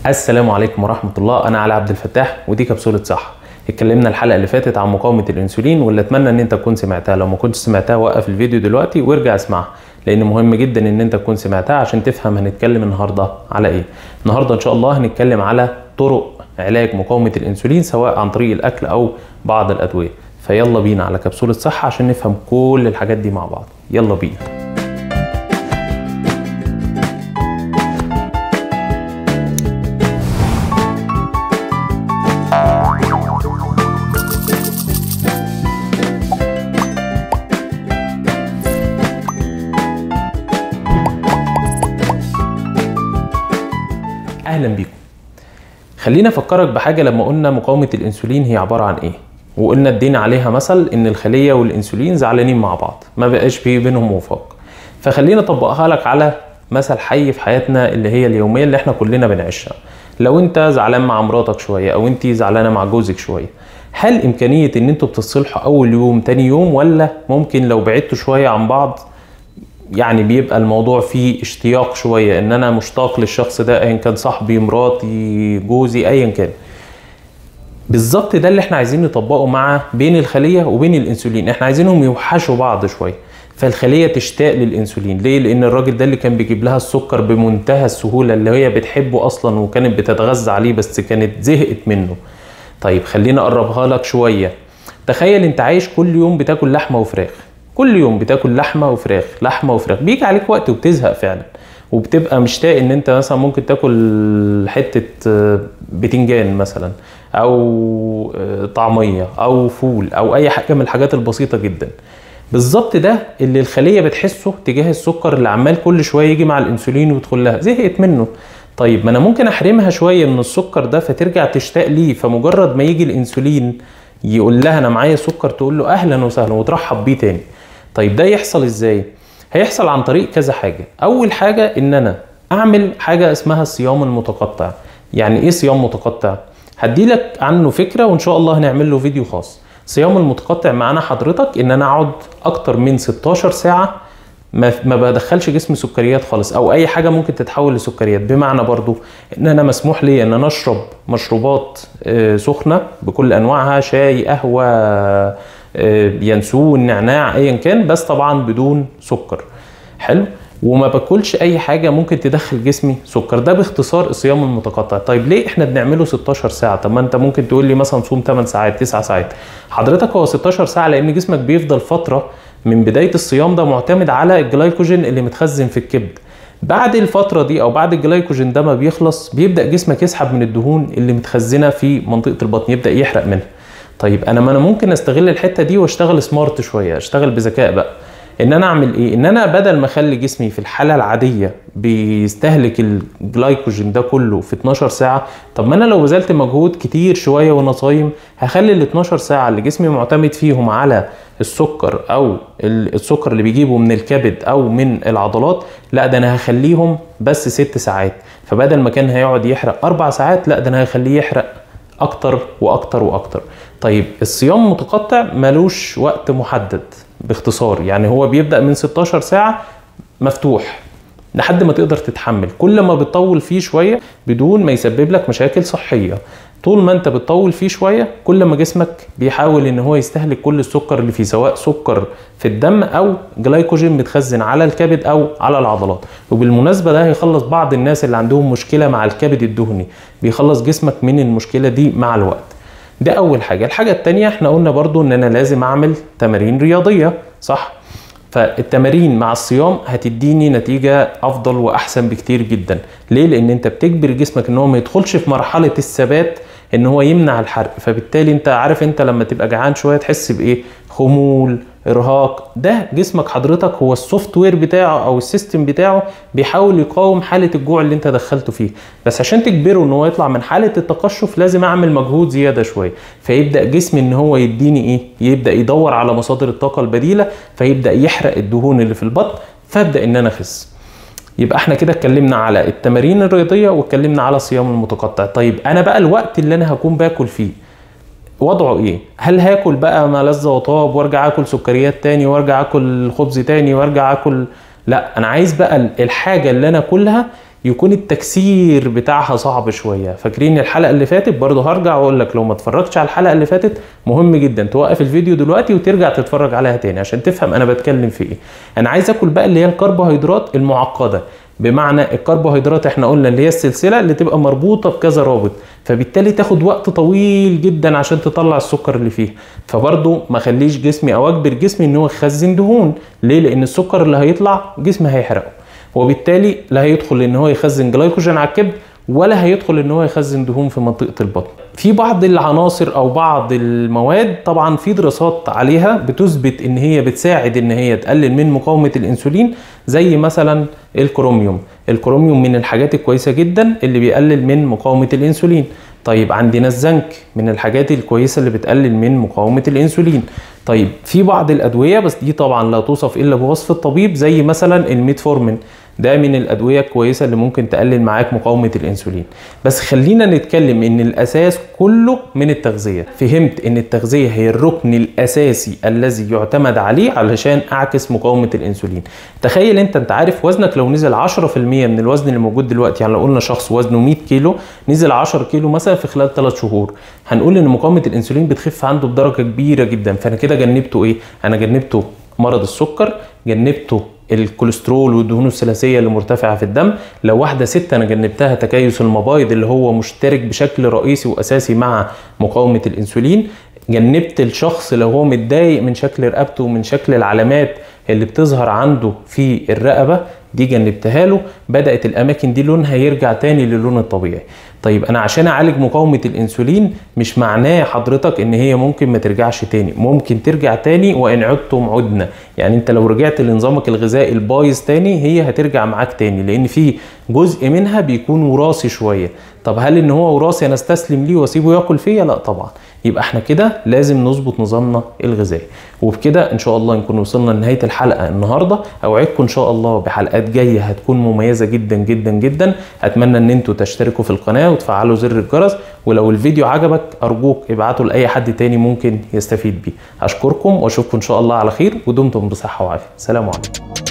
السلام عليكم ورحمة الله أنا علي عبد الفتاح ودي كبسولة صحة اتكلمنا الحلقة اللي فاتت عن مقاومة الأنسولين واللي أتمنى إن أنت تكون سمعتها لو ما كنتش سمعتها وقف الفيديو دلوقتي وارجع اسمعها لأن مهم جدا إن أنت تكون سمعتها عشان تفهم هنتكلم النهاردة على إيه النهاردة إن شاء الله هنتكلم على طرق علاج مقاومة الأنسولين سواء عن طريق الأكل أو بعض الأدوية فيلا بينا على كبسولة صحة عشان نفهم كل الحاجات دي مع بعض يلا بينا اهلا بيكم خلينا افكرك بحاجه لما قلنا مقاومه الانسولين هي عباره عن ايه وقلنا ادينا عليها مثل ان الخليه والانسولين زعلانين مع بعض ما بقاش في بينهم وفاق فخلينا اطبقها لك على مثل حي في حياتنا اللي هي اليوميه اللي احنا كلنا بنعيشها لو انت زعلان مع مراتك شويه او انت زعلانه مع جوزك شويه هل امكانيه ان انتوا بتصلحوا اول يوم تاني يوم ولا ممكن لو بعدتوا شويه عن بعض يعني بيبقى الموضوع فيه اشتياق شويه ان انا مشتاق للشخص ده ايا كان صاحبي مراتي جوزي ايا كان بالظبط ده اللي احنا عايزين نطبقه مع بين الخليه وبين الانسولين احنا عايزينهم يوحشوا بعض شويه فالخليه تشتاق للانسولين ليه لان الراجل ده اللي كان بيجيب لها السكر بمنتهى السهوله اللي هي بتحبه اصلا وكانت بتتغذى عليه بس كانت زهقت منه طيب خلينا اقربها لك شويه تخيل انت عايش كل يوم بتاكل لحمه وفراخ كل يوم بتاكل لحمه وفراخ لحمه وفراخ بيجي عليك وقت وبتزهق فعلا وبتبقى مشتاق ان انت مثلا ممكن تاكل حته بتنجان مثلا او طعميه او فول او اي حاجه من الحاجات البسيطه جدا بالظبط ده اللي الخليه بتحسه تجاه السكر اللي عمال كل شويه يجي مع الانسولين ويدخل لها زهقت منه طيب ما انا ممكن احرمها شويه من السكر ده فترجع تشتاق ليه فمجرد ما يجي الانسولين يقول لها انا معايا سكر تقول له اهلا وسهلا وترحب بيه تاني طيب ده يحصل ازاي هيحصل عن طريق كذا حاجه اول حاجه ان انا اعمل حاجه اسمها الصيام المتقطع يعني ايه صيام متقطع هدي لك عنه فكره وان شاء الله هنعمل له فيديو خاص صيام المتقطع معانا حضرتك ان انا اقعد اكتر من 16 ساعه ما ما بدخلش جسمي سكريات خالص او اي حاجه ممكن تتحول لسكريات بمعنى برضو ان انا مسموح لي ان انا اشرب مشروبات سخنه بكل انواعها شاي قهوه ينسون نعناع ايا كان بس طبعا بدون سكر حلو وما باكلش اي حاجه ممكن تدخل جسمي سكر ده باختصار الصيام المتقطع طيب ليه احنا بنعمله 16 ساعه طب ما انت ممكن تقول لي مثلا صوم 8 ساعات 9 ساعات حضرتك هو 16 ساعه لان جسمك بيفضل فتره من بدايه الصيام ده معتمد على الجلايكوجين اللي متخزن في الكبد بعد الفتره دي او بعد الجلايكوجين ده ما بيخلص بيبدا جسمك يسحب من الدهون اللي متخزنه في منطقه البطن يبدا يحرق منها طيب انا ما انا ممكن استغل الحته دي واشتغل سمارت شويه اشتغل بذكاء بقى ان انا اعمل ايه ان انا بدل ما اخلي جسمي في الحاله العاديه بيستهلك الجلايكوجين ده كله في 12 ساعه طب ما انا لو بذلت مجهود كتير شويه وانا صايم هخلي ال 12 ساعه اللي جسمي معتمد فيهم على السكر او السكر اللي بيجيبه من الكبد او من العضلات لا ده انا هخليهم بس ست ساعات فبدل ما كان هيقعد يحرق اربع ساعات لا ده انا هخليه يحرق اكتر واكتر واكتر طيب الصيام متقطع ملوش وقت محدد باختصار يعني هو بيبدا من 16 ساعه مفتوح لحد ما تقدر تتحمل كل ما بتطول فيه شويه بدون ما يسبب لك مشاكل صحيه طول ما انت بتطول فيه شويه كل ما جسمك بيحاول ان هو يستهلك كل السكر اللي فيه سواء سكر في الدم او جلايكوجين متخزن على الكبد او على العضلات وبالمناسبه ده هيخلص بعض الناس اللي عندهم مشكله مع الكبد الدهني بيخلص جسمك من المشكله دي مع الوقت ده اول حاجه الحاجه التانية احنا قلنا برضو ان انا لازم اعمل تمارين رياضيه صح فالتمارين مع الصيام هتديني نتيجة أفضل وأحسن بكتير جدا ليه؟ لأن أنت بتجبر جسمك أن هو ما يدخلش في مرحلة الثبات ان هو يمنع الحرق فبالتالي انت عارف انت لما تبقى جعان شويه تحس بايه خمول ارهاق ده جسمك حضرتك هو السوفت وير بتاعه او السيستم بتاعه بيحاول يقاوم حاله الجوع اللي انت دخلته فيه بس عشان تجبره ان هو يطلع من حاله التقشف لازم اعمل مجهود زياده شويه فيبدا جسمي ان هو يديني ايه يبدا يدور على مصادر الطاقه البديله فيبدا يحرق الدهون اللي في البطن فابدا ان انا اخس يبقى احنا كده اتكلمنا على التمارين الرياضيه واتكلمنا على الصيام المتقطع طيب انا بقى الوقت اللي انا هكون باكل فيه وضعه ايه هل هاكل بقى ما لذ وطاب وارجع اكل سكريات تاني وارجع اكل خبز تاني وارجع اكل لا انا عايز بقى الحاجه اللي انا اكلها يكون التكسير بتاعها صعب شويه فاكرين الحلقه اللي فاتت برضه هرجع واقول لك لو ما اتفرجتش على الحلقه اللي فاتت مهم جدا توقف الفيديو دلوقتي وترجع تتفرج عليها تاني عشان تفهم انا بتكلم في ايه انا عايز اكل بقى اللي هي الكربوهيدرات المعقده بمعنى الكربوهيدرات احنا قلنا اللي هي السلسله اللي تبقى مربوطه بكذا رابط فبالتالي تاخد وقت طويل جدا عشان تطلع السكر اللي فيها فبرضه ما خليش جسمي او اجبر جسمي ان هو يخزن دهون ليه لان السكر اللي هيطلع جسمي هيحرقه وبالتالي لا هيدخل ان هو يخزن جلايكوجين على الكبد ولا هيدخل ان هو يخزن دهون في منطقه البطن في بعض العناصر او بعض المواد طبعا في دراسات عليها بتثبت ان هي بتساعد ان هي تقلل من مقاومه الانسولين زي مثلا الكروميوم الكروميوم من الحاجات الكويسه جدا اللي بيقلل من مقاومه الانسولين طيب عندنا الزنك من الحاجات الكويسه اللي بتقلل من مقاومه الانسولين طيب في بعض الادويه بس دي طبعا لا توصف الا بوصف الطبيب زي مثلا الميتفورمين ده من الادويه الكويسه اللي ممكن تقلل معاك مقاومه الانسولين بس خلينا نتكلم ان الاساس كله من التغذيه فهمت ان التغذيه هي الركن الاساسي الذي يعتمد عليه علشان اعكس مقاومه الانسولين تخيل انت انت عارف وزنك لو نزل 10% من الوزن اللي موجود دلوقتي يعني لو قلنا شخص وزنه 100 كيلو نزل 10 كيلو مثلا في خلال 3 شهور هنقول ان مقاومه الانسولين بتخف عنده بدرجه كبيره جدا فانا كده جنبته ايه انا جنبته مرض السكر جنبته الكوليسترول والدهون الثلاثيه اللي مرتفعه في الدم لو واحده ست انا جنبتها تكيس المبايض اللي هو مشترك بشكل رئيسي واساسي مع مقاومه الانسولين جنبت الشخص لو هو متضايق من شكل رقبته ومن شكل العلامات اللي بتظهر عنده في الرقبه دي جنبتها له بدات الاماكن دي لونها يرجع تاني للون الطبيعي طيب انا عشان اعالج مقاومه الانسولين مش معناه حضرتك ان هي ممكن ما ترجعش تاني ممكن ترجع تاني وان عدتم عدنا يعني انت لو رجعت لنظامك الغذائي البايظ تاني هي هترجع معاك تاني لان في جزء منها بيكون وراثي شويه طب هل ان هو وراثي انا استسلم ليه واسيبه ياكل فيا لا طبعا يبقى احنا كده لازم نظبط نظامنا الغذائي وبكده ان شاء الله نكون وصلنا لنهايه الحلقه النهارده اوعدكم ان شاء الله بحلقات جايه هتكون مميزه جدا جدا جدا اتمنى ان انتوا تشتركوا في القناه وتفعلوا زر الجرس ولو الفيديو عجبك ارجوك ابعته لاي حد تاني ممكن يستفيد بيه اشكركم واشوفكم ان شاء الله على خير ودمتم بصحه وعافيه سلام عليكم